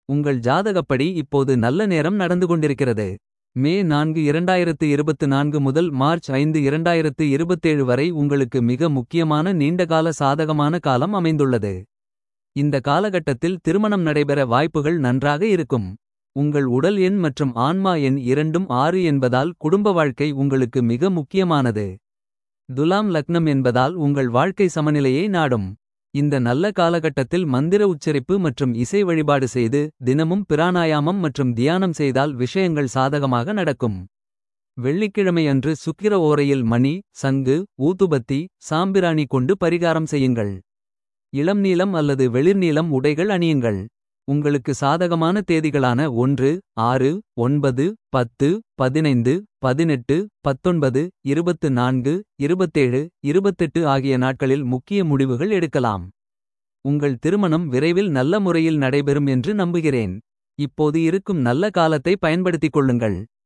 உங்கள் ஜாதகப்படி இப்போது நல்ல நேரம் நடந்து கொண்டிருக்கிறது. மே நான்கு இரண்டாயிரத்து இருபத்து நான்கு முதல் மார்ச் ஐந்து இரண்டாயிரத்து இருபத்தேழு வரை உங்களுக்கு மிக முக்கியமான நீண்டகால சாதகமான காலம் அமைந்துள்ளது. இந்த காலகட்டத்தில் திருமணம் நடைபெற வாய்ப்புகள் நன்றாக இருக்கும். உங்கள் உடல் எண் மற்றும் ஆன்மா எண் இரண்டும் ஆறு என்பதால் குடும்ப வாழ்க்கை உங்களுக்கு மிக முக்கியமானது. துலாம் லக்னம் என்பதால் உங்கள் வாழ்க்கை சமநிலையை நாடும். இந்த நல்ல காலகட்டத்தில் மந்திர உச்சரிப்பு மற்றும் இசை வழிபாடு செய்து. தினமும் பிராணாயாமம் மற்றும் தியானம் செய்தால் விஷயங்கள் சாதகமாக நடக்கும். வெள்ளிக்கிழமை அன்று சுக்கிர ஓரையில் மணி சங்கு ஊதுபத்தி சாம்பிராணி கொண்டு பரிகாரம் செய்யுங்கள். இளம் நீலம் அல்லது வெளிர்நீலம் உடைகள் அணியுங்கள். உங்களுக்கு சாதகமான தேதிகளான ஒன்று ஆறு ஒன்பது பத்து பதினைந்து பதினெட்டு பத்தொன்பது இருபத்து நான்கு இருபத்தேழு இருபத்தெட்டு ஆகிய நாட்களில் முக்கிய முடிவுகள் எடுக்கலாம். உங்கள் திருமணம் விரைவில் நல்ல முறையில் நடைபெறும் என்று நம்புகிறேன். இப்போது இருக்கும் நல்ல காலத்தை பயன்படுத்திக் கொள்ளுங்கள்.